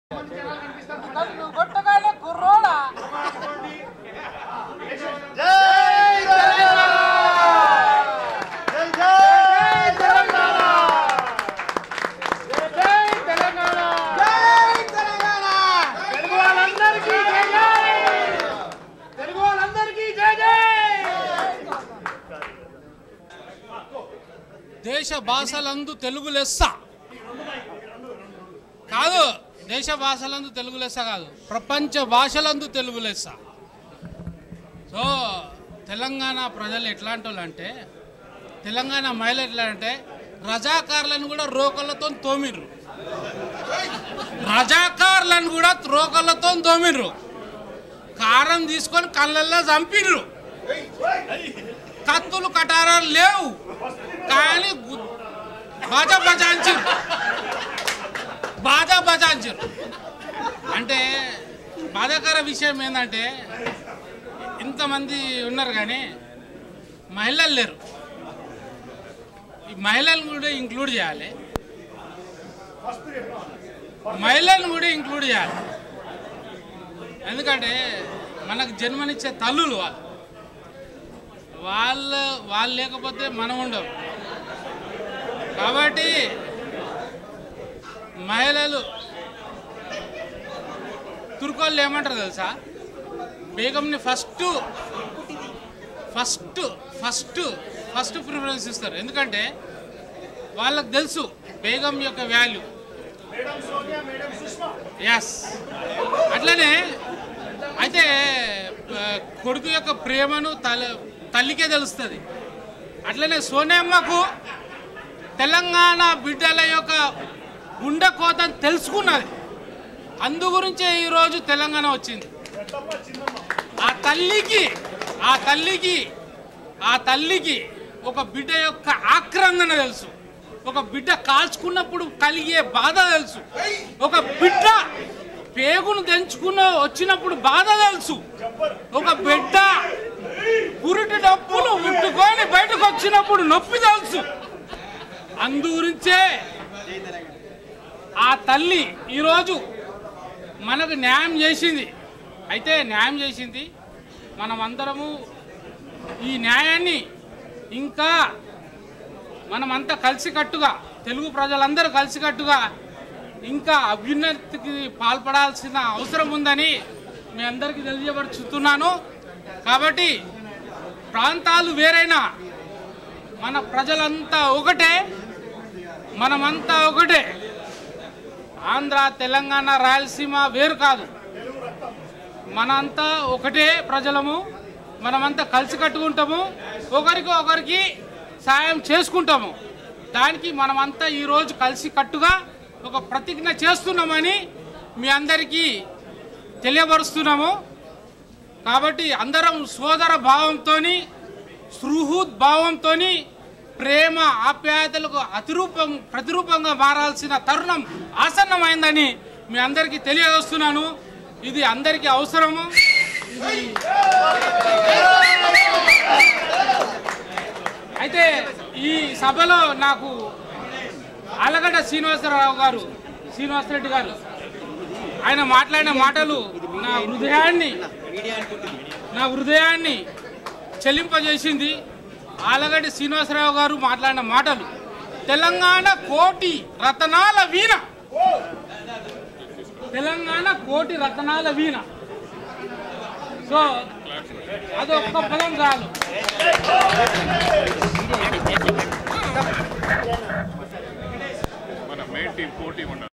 నన్ను కొట్టగానే కుర్రోడా జై తెలంగాణ జై జై తెలంగాణ జై తెలంగాణ జై తెలంగాణ తెలుగు వాళ్ళందరికీ జై జై తెలుగు వాళ్ళందరికీ జై జై దేశ భాషలందు తెలుగు లెస్స కాదు దేశ భాషలందు తెలుగు లెస్స కాదు ప్రపంచ భాషలందు తెలుగు లెస్స సో తెలంగాణ ప్రజలు ఎట్లాంటి వాళ్ళు అంటే తెలంగాణ మహిళ ఎట్లా అంటే రజాకారులను కూడా రోకళ్ళతో తోమిర్రు రజాకారులను కూడా రోకళ్ళతో తోమిర్రు కారం తీసుకొని కళ్ళల్లో చంపిర్రు కత్తులు కటారాలు లేవు కానీ గు- బాజా బజాంచారు బాజా బజాంచారు అంటే బాధాకర విషయం ఏంటంటే ఇంతమంది ఉన్నారు కానీ మహిళలు లేరు ఈ మహిళలను కూడా ఇంక్లూడ్ చేయాలి మహిళలను కూడా ఇంక్లూడ్ చేయాలి ఎందుకంటే మనకు జన్మనిచ్చే తల్లులు వాళ్ళు వాళ్ళు వాళ్ళు లేకపోతే మనం ఉండవు కాబట్టి మహిళలు తుర్కోళ్ళు ఏమంటారు తెలుసా బేగంని first first first first preference ఇస్తారు ఎందుకంటే వాళ్ళకి తెలుసు బేగం యొక్క వాల్యూ ఎస్ అట్లనే అయితే ఆ, కొడుకు యొక్క ప్రేమను తల తల్లికే తెలుస్తుంది అట్లనే సోనియమ్మకు తెలంగాణ బిడ్డల యొక్క గుండె కోతను తెలుసుకున్నది అందు గురించే ఈరోజు తెలంగాణ వచ్చింది ఆ తల్లికి ఆ తల్లికి ఆ తల్లికి ఒక బిడ్డ యొక్క ఆక్రందన తెలుసు ఒక బిడ్డ కాల్చుకున్నప్పుడు కలిగే బాధ తెలుసు ఒక బిడ్డ పేగును తెంచుకున్న వచ్చినప్పుడు బాధ తెలుసు ఒక బిడ్డ పురిటి డప్పును ముట్టుకొని బయటకు వచ్చినప్పుడు నొప్పి తెలుసు అందు గురించే ఆ తల్లి ఈరోజు మనకు న్యాయం చేసింది అయితే న్యాయం చేసింది మనం అందరము ఈ న్యాయాన్ని ఇంకా మనమంతా కలిసికట్టుగా తెలుగు ప్రజలందరూ కలిసికట్టుగా ఇంకా అభ్యున్నతికి పాల్పడాల్సిన అవసరం ఉందని మీ అందరికీ తెలియపరుచుతున్నాను కాబట్టి ప్రాంతాలు వేరైనా మన ప్రజలంతా ఒకటే మనమంతా ఒకటే ఆంధ్ర తెలంగాణ రాయలసీమ వేరు కాదు మనంతా ఒకటే ప్రజలము మనమంతా కలిసి కట్టుకుంటాము ఒకరికి ఒకరికి సాయం చేసుకుంటాము దానికి మనమంతా ఈరోజు కలిసి కట్టుగా ఒక ప్రతిజ్ఞ చేస్తున్నామని మీ అందరికీ తెలియపరుస్తున్నాము కాబట్టి అందరం సోదర భావంతో సృహూద్ భావంతో ప్రేమ ఆప్యాయతలకు అతిరూపం ప్రతిరూపంగా మారాల్సిన తరుణం ఆసన్నమైందని మీ అందరికీ తెలియజేస్తున్నాను ఇది అందరికీ అవసరము ఇది- అయితే ఈ సభలో నాకు ఆలగడ్డ శ్రీనివాసరావు గారు శ్రీనివాసరెడ్డి గారు ఆయన మాట్లాడిన మాటలు నా హృదయాన్ని నా హృదయాన్ని చెల్లింపజేసింది ఆలగడ్డి శ్రీనివాసరావు గారు మాట్లాడిన మాటలు తెలంగాణ కోటి రతనాల వీణ తెలంగాణ కోటి రతనాల వీణ సో అది ఒక్క పదం చాలు మన మెయిన్ టీం పోటీ ఉండాలి